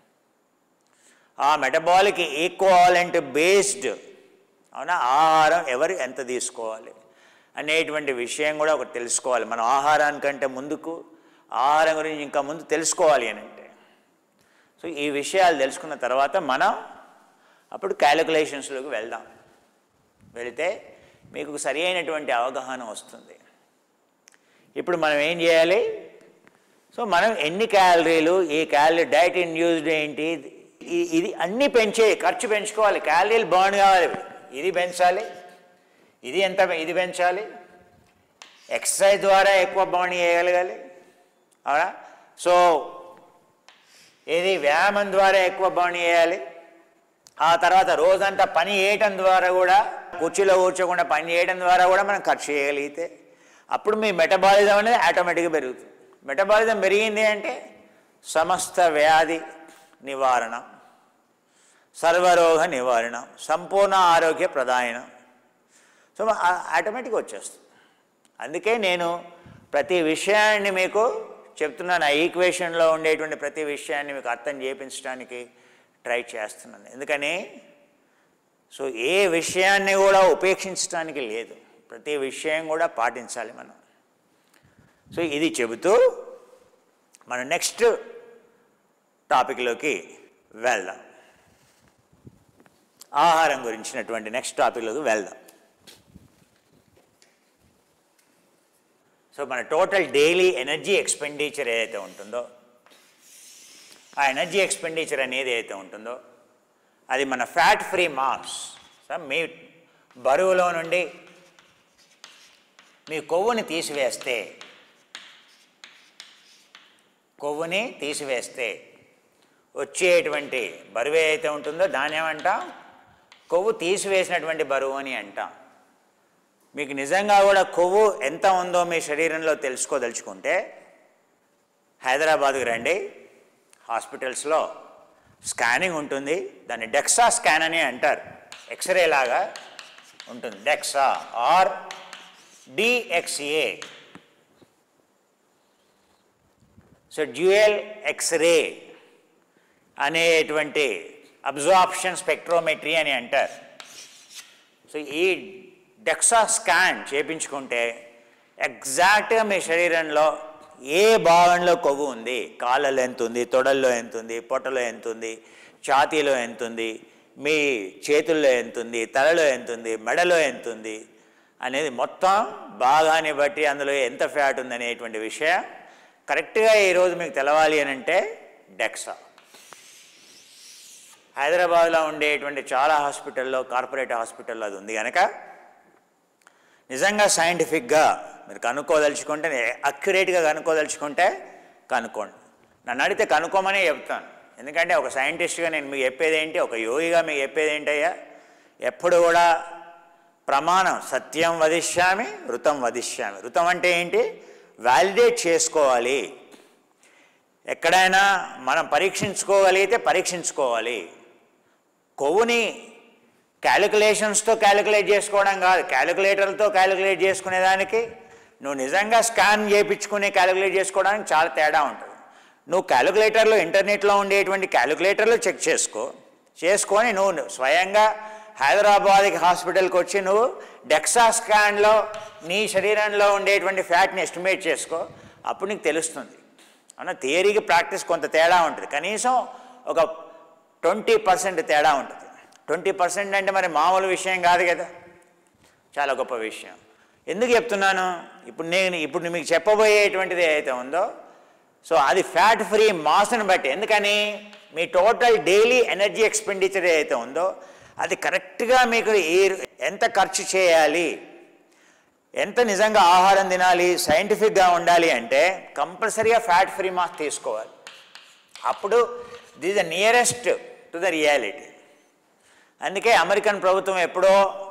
ఆ మెటబాలిక్ ఈక్వాలెంట్ బేస్డ్ అవునా ఆహారం ఎవరు ఎంత తీసుకోవాలి అనేటువంటి విషయం కూడా ఒకటి తెలుసుకోవాలి మనం ఆహారానికంటే ముందుకు ఆహారం గురించి ఇంకా ముందు తెలుసుకోవాలి అని అంటే సో ఈ విషయాలు తెలుసుకున్న తర్వాత మనం అప్పుడు క్యాలిక్యులేషన్స్లోకి వెళ్దాం వెళితే మీకు సరి అయినటువంటి అవగాహన వస్తుంది ఇప్పుడు మనం ఏం చేయాలి సో మనం ఎన్ని క్యాలరీలు ఈ క్యాలరీ డైట్ ఇండ్యూస్డ్ ఏంటి ఇ- ఇది అన్నీ పెంచే ఖర్చు పెంచుకోవాలి క్యాలరీలు బర్న్ కావాలి ఇది పెంచాలి ఇది ఎంత ఇది పెంచాలి ఎక్సర్సైజ్ ద్వారా ఎక్కువ బర్న్ చేయగలగాలి అవునా సో ఇది వ్యాయామం ద్వారా ఎక్కువ బర్న్ చేయాలి ఆ తర్వాత రోజంతా పని చేయటం ద్వారా కూడా కుర్చీలో కూర్చోకుండా పని చేయడం ద్వారా కూడా మనం ఖర్చు చేయగలిగితే అప్పుడు మీ మెటబాలిజం అనేది ఆటోమేటిక్గా పెరుగుతుంది మెటబాలిజం పెరిగింది అంటే సమస్త వ్యాధి నివారణ సర్వరోగ నివారణ సంపూర్ణ ఆరోగ్య ప్రదాయనం సో ఆటోమేటిక్గా వచ్చేస్తుంది అందుకే నేను ప్రతి విషయాన్ని మీకు చెప్తున్నాను ఆ ఈక్వేషన్లో ఉండేటువంటి ప్రతి విషయాన్ని మీకు అర్థం చేయించడానికి ట్రై చేస్తున్నాను ఎందుకని సో ఏ విషయాన్ని కూడా ఉపేక్షించడానికి లేదు ప్రతి విషయం కూడా పాటించాలి మనం సో ఇది చెబుతూ మనం నెక్స్ట్ టాపిక్లోకి వెళ్దాం ఆహారం గురించినటువంటి నెక్స్ట్ టాపిక్లోకి వెళ్దాం సో మన టోటల్ డైలీ ఎనర్జీ ఎక్స్పెండిచర్ ఏదైతే ఉంటుందో ఆ ఎనర్జీ ఎక్స్పెండిచర్ అనేది ఏదైతే ఉంటుందో అది మన ఫ్యాట్ ఫ్రీ మాస్ మీ బరువులో నుండి మీ కొవ్వుని తీసివేస్తే కొవ్వుని తీసివేస్తే వచ్చేటువంటి బరువు ఏదైతే ఉంటుందో దాన్ని ఏమంటాం కొవ్వు తీసివేసినటువంటి బరువు అని అంటాం మీకు నిజంగా కూడా కొవ్వు ఎంత ఉందో మీ శరీరంలో తెలుసుకోదలుచుకుంటే హైదరాబాద్కి రండి హాస్పిటల్స్లో స్కానింగ్ ఉంటుంది దాన్ని డెక్సా స్కాన్ అని అంటారు ఎక్స్రే లాగా ఉంటుంది DEXA or DXA so dual X ray అనేటువంటి అబ్జార్ప్షన్ స్పెక్ట్రోమెట్రీ అని అంటారు సో ఈ డెక్సా స్కాన్ చేపించుకుంటే ఎగ్జాక్ట్గా మీ శరీరంలో ఏ భాగంలో కొవ్వు ఉంది కాళ్ళలో ఎంత ఉంది తొడల్లో ఎంత ఉంది పొట్టలో ఎంత ఉంది ఛాతీలో ఎంత ఉంది మీ చేతుల్లో ఎంత ఉంది తలలో ఎంత ఉంది మెడలో ఎంత ఉంది అనేది మొత్తం భాగాన్ని బట్టి అందులో ఎంత ఫ్యాట్ ఉంది అనేటువంటి విషయం కరెక్ట్గా ఈరోజు మీకు తెలవాలి అని అంటే డెక్సా హైదరాబాద్లో ఉండేటువంటి చాలా హాస్పిటల్లో కార్పొరేట్ హాస్పిటల్లో అది ఉంది కనుక నిజంగా సైంటిఫిక్గా మీరు కనుక్కోదలుచుకుంటే అక్యురేట్గా కనుక్కోదలుచుకుంటే కనుక్కోండి నన్ను అడిగితే కనుక్కోమనే చెప్తాను ఎందుకంటే ఒక సైంటిస్ట్గా నేను మీకు చెప్పేది ఏంటి ఒక యోగిగా మీకు చెప్పేది ఏంటయ్యా ఎప్పుడు కూడా ప్రమాణం సత్యం వదిష్యామి ఋతం వదిష్యామి ఋతం అంటే ఏంటి వ్యాలిడేట్ చేసుకోవాలి ఎక్కడైనా మనం పరీక్షించుకోగలిగితే పరీక్షించుకోవాలి కొవ్వుని క్యాలిక్యులేషన్స్తో క్యాలిక్యులేట్ చేసుకోవడం కాదు క్యాలిక్యులేటర్లతో క్యాలిక్యులేట్ చేసుకునేదానికి నువ్వు నిజంగా స్కాన్ చేయించుకుని క్యాలిక్యులేట్ చేసుకోవడానికి చాలా తేడా ఉంటుంది నువ్వు క్యాలిక్యులేటర్లో ఇంటర్నెట్లో ఉండేటువంటి క్యాలిక్యులేటర్లు చెక్ చేసుకో చేసుకొని నువ్వు స్వయంగా హైదరాబాద్కి హాస్పిటల్కి వచ్చి నువ్వు డెక్సా స్కాన్లో నీ శరీరంలో ఉండేటువంటి ఫ్యాట్ని ఎస్టిమేట్ చేసుకో అప్పుడు నీకు తెలుస్తుంది అన్న థియరీకి ప్రాక్టీస్ కొంత తేడా ఉంటుంది కనీసం ఒక ట్వంటీ పర్సెంట్ తేడా ఉంటుంది ట్వంటీ పర్సెంట్ అంటే మరి మామూలు విషయం కాదు కదా చాలా గొప్ప విషయం ఎందుకు చెప్తున్నాను ఇప్పుడు నేను ఇప్పుడు మీకు చెప్పబోయేటువంటిది ఏదైతే ఉందో సో అది ఫ్యాట్ ఫ్రీ మాస్ని బట్టి ఎందుకని మీ టోటల్ డైలీ ఎనర్జీ ఎక్స్పెండిచర్ ఏదైతే ఉందో అది కరెక్ట్గా మీకు ఈ ఎంత ఖర్చు చేయాలి ఎంత నిజంగా ఆహారం తినాలి సైంటిఫిక్గా ఉండాలి అంటే కంపల్సరీగా ఫ్యాట్ ఫ్రీ మాస్ తీసుకోవాలి అప్పుడు this the nearest to the reality అందుకే అమెరికన్ ప్రభుత్వం ఎప్పుడో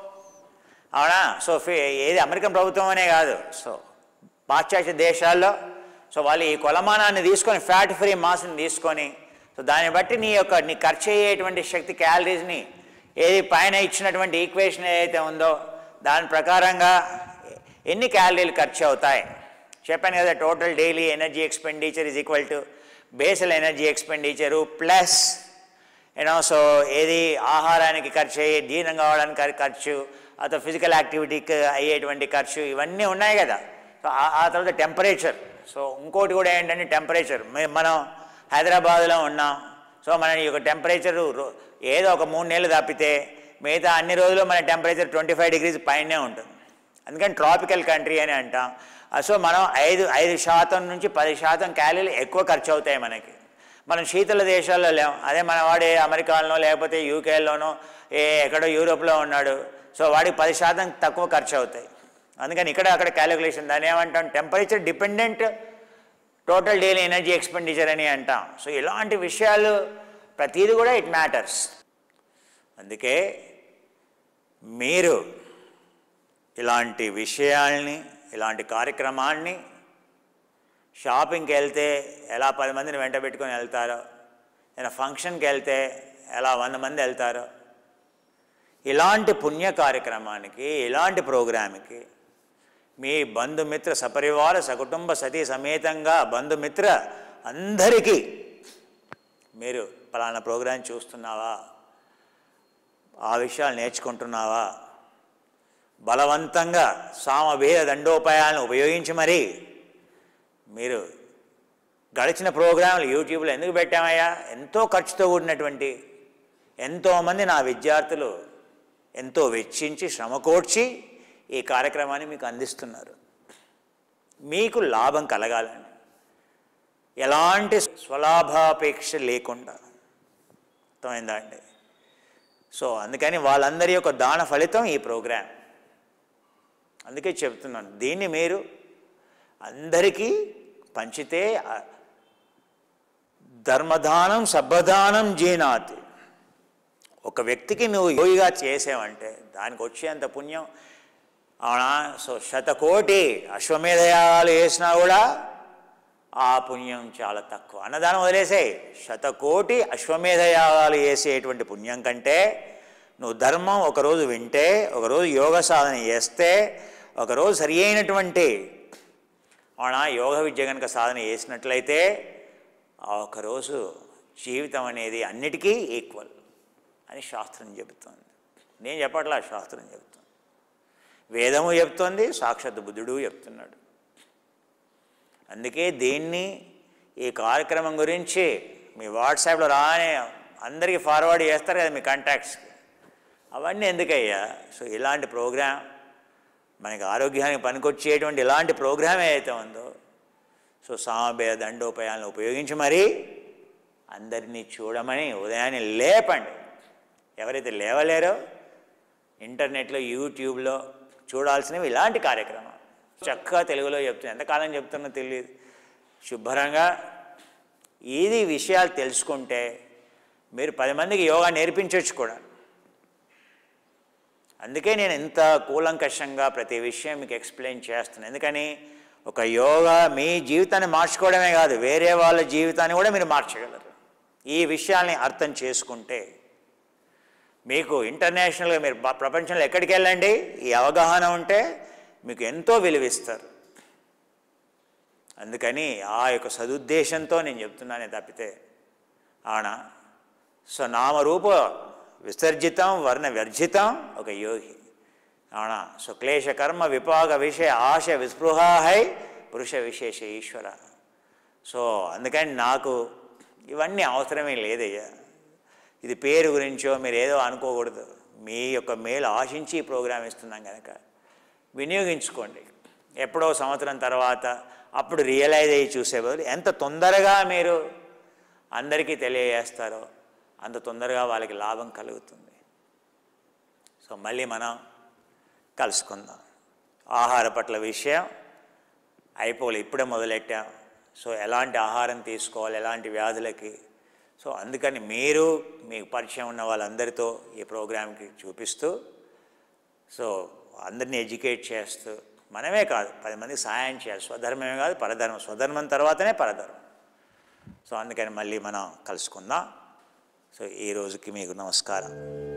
అవునా సో ఫి- ఏది అమెరికన్ ప్రభుత్వం అనే కాదు సో పాశ్చాత్య దేశాల్లో సో వాళ్ళు ఈ కొలమానాన్ని తీసుకొని ఫ్యాట్ ఫ్రీ మాస్ని తీసుకొని సో దాన్ని బట్టి నీ యొక్క నీ ఖర్చు అయ్యేటువంటి శక్తి క్యాలరీస్ని ఏది పైన ఇచ్చినటువంటి ఈక్వేషన్ ఏదైతే ఉందో దాని ప్రకారంగా ఎన్ని క్యాలరీలు ఖర్చు అవుతాయి చెప్పాను కదా total daily energy expenditure is equal to basal energy expenditure plus you know so ఏది ఆహారానికి ఖర్చు అయ్యే జీర్ణం కావడానికి ఖర్- ఖర్చు ఆ తర్వాత ఫిజికల్ యాక్టివిటీకి అయ్యేటువంటి ఖర్చు ఇవన్నీ ఉన్నాయి కదా సో ఆ- ఆ తర్వాత టెంపరేచర్ సో ఇంకోటి కూడా ఏంటంటే టెంపరేచర్ మనం హైదరాబాద్లో ఉన్నాం సో మన ఈ యొక్క టెంపరేచర్ ఏదో ఒక మూడు నెలలు తప్పితే మిగతా అన్ని రోజులు మన టెంపరేచర్ ట్వంటీ ఫైవ్ డిగ్రీస్ పైనే ఉంటుంది అందుకని ట్రాపికల్ కంట్రీ అని అంటాం ఆ, సో మనం ఐదు ఐదు శాతం నుంచి పది శాతం క్యాలీలు ఎక్కువ ఖర్చు అవుతాయి మనకి మనం శీతల దేశాల్లో లేం అదే మన వాడే అమెరికాలోనో లేకపోతే యూకేలోనో ఏ ఎక్కడో యూరోప్లో ఉన్నాడు సో వాడికి పది శాతం తక్కువ ఖర్చు అవుతాయి అందుకని ఇక్కడ అక్కడ క్యాలిక్యులేషన్ దాన్ని ఏమంటాం temperature dependent total daily energy expenditure అని అంటాం సో ఇలాంటి విషయాలు ప్రతిదీ కూడా ఇట్ మ్యాటర్స్ అందుకే మీరు ఇలాంటి విషయాల్ని ఇలాంటి కార్యక్రమాన్ని షాపింగ్కి వెళ్తే ఎలా పది మందిని వెంట పెట్టుకొని వెళ్తారో ఏదైనా ఫంక్షన్కి వెళ్తే ఎలా వంద మంది వెళ్తారో ఇలాంటి పుణ్య కార్యక్రమానికి ఇలాంటి ప్రోగ్రామ్కి మీ బంధుమిత్ర సపరివార సకుటుంబ సతీ సమేతంగా బంధుమిత్ర అందరికీ మీరు పలానా ప్రోగ్రాం చూస్తున్నావా ఆ విషయాలు నేర్చుకుంటున్నావా బలవంతంగా సామభేద దండోపాయాలను ఉపయోగించి మరీ మీరు గడిచిన ప్రోగ్రాంలు యూట్యూబ్లో ఎందుకు పెట్టామయ్యా ఎంతో ఖర్చుతో కూడినటువంటి ఎంతోమంది నా విద్యార్థులు ఎంతో వెచ్చించి శ్రమకోర్చి ఈ కార్యక్రమాన్ని మీకు అందిస్తున్నారు మీకు లాభం కలగాలని ఎలాంటి స్వలాభాపేక్ష లేకుండా అర్థమైందా అండి సో అందుకని వాళ్ళందరి యొక్క దాన ఫలితం ఈ ప్రోగ్రాం అందుకే చెప్తున్నాను దీన్ని మీరు అందరికీ పంచితే ఆ ధర్మదానం సబ్బదానం జీనాతి ఒక వ్యక్తికి నువ్వు యోగిగా చేసావంటే దానికి వచ్చేంత పుణ్యం అవునా సో శతకోటి అశ్వమేధయాగాలు వేసినా కూడా ఆ పుణ్యం చాలా తక్కువ అన్నదానం వదిలేసేయి శతకోటి అశ్వమేధయాగాలు వేసేటువంటి పుణ్యం కంటే నువ్వు ధర్మం ఒకరోజు వింటే ఒకరోజు యోగ సాధన చేస్తే ఒకరోజు సరి అయినటువంటి అవునా యోగ విద్య కనుక సాధన చేసినట్లయితే ఆ ఒకరోజు జీవితం అనేది అన్నిటికీ ఈక్వల్ అని శాస్త్రం చెబుతోంది నేను చెప్పట్లా శాస్త్రం చెబుతోంది వేదము చెప్తోంది సాక్షాత్ బుద్ధుడు చెప్తున్నాడు అందుకే దీన్ని ఈ కార్యక్రమం గురించి మీ వాట్సాప్లో రానే అందరికీ ఫార్వర్డ్ చేస్తారు కదా మీ కాంటాక్ట్స్కి అవన్నీ ఎందుకయ్యా సో ఇలాంటి ప్రోగ్రాం మనకి ఆరోగ్యానికి పనికొచ్చేటువంటి ఇలాంటి ప్రోగ్రామ్ ఏదైతే ఉందో సో సామభేద దండోపాయాలను ఉపయోగించి మరీ అందరినీ చూడమని ఉదయాన్నే లేపండి ఎవరైతే లేవలేరో ఇంటర్నెట్లో యూట్యూబ్లో చూడాల్సినవి ఇలాంటి కార్యక్రమం చక్కగా తెలుగులో చెప్తుంది ఎంతకాలం చెప్తున్నా తెలియదు శుభ్రంగా ఇది విషయాలు తెలుసుకుంటే మీరు పది మందికి యోగా నేర్పించవచ్చు కూడా అందుకే నేను ఇంత కూలంకషంగా ప్రతి విషయం మీకు ఎక్స్ప్లెయిన్ చేస్తున్నాను ఎందుకని ఒక యోగా మీ జీవితాన్ని మార్చుకోవడమే కాదు వేరే వాళ్ళ జీవితాన్ని కూడా మీరు మార్చగలరు ఈ విషయాల్ని అర్థం చేసుకుంటే మీకు ఇంటర్నేషనల్గా మీరు బ- ప్రపంచంలో ఎక్కడికి వెళ్ళండి ఈ అవగాహన ఉంటే మీకు ఎంతో విలువిస్తారు అందుకని ఆ యొక్క సదుద్దేశంతో నేను చెప్తున్నానే తప్పితే ఆణ సో నామరూప విసర్జితం వర్ణ వ్యర్జితం ఒక యోగి ఆణ సో క్లేశ కర్మ విపాక విషయ ఆశ విస్పృహాహై పురుష విశేష ఈశ్వర సో అందుకని నాకు ఇవన్నీ అవసరమే లేదయ్యా ఇది పేరు గురించో మీరు ఏదో అనుకోకూడదు మీ యొక్క మేలు ఆశించి ఈ ప్రోగ్రాం ఇస్తున్నాం కనుక వినియోగించుకోండి ఎప్పుడో సంవత్సరం తర్వాత అప్పుడు రియలైజ్ అయ్యి చూసే బదులు ఎంత తొందరగా మీరు అందరికీ తెలియజేస్తారో అంత తొందరగా వాళ్ళకి లాభం కలుగుతుంది సో మళ్ళీ మనం కలుసుకుందాం ఆహార పట్ల విషయం అయిపోలే ఇప్పుడే మొదలెట్టాం సో ఎలాంటి ఆహారం తీసుకోవాలి ఎలాంటి వ్యాధులకి సో అందుకని మీరు మీకు పరిచయం ఉన్న వాళ్ళందరితో ఈ ప్రోగ్రాంకి చూపిస్తూ సో అందరినీ ఎడ్యుకేట్ చేస్తూ మనమే కాదు పది మందికి సహాయం చేయాలి స్వధర్మమే కాదు పరధర్మం స్వధర్మం తర్వాతనే పరధర్మం సో అందుకని మళ్ళీ మనం కలుసుకుందాం సో ఈ రోజుకి మీకు నమస్కారం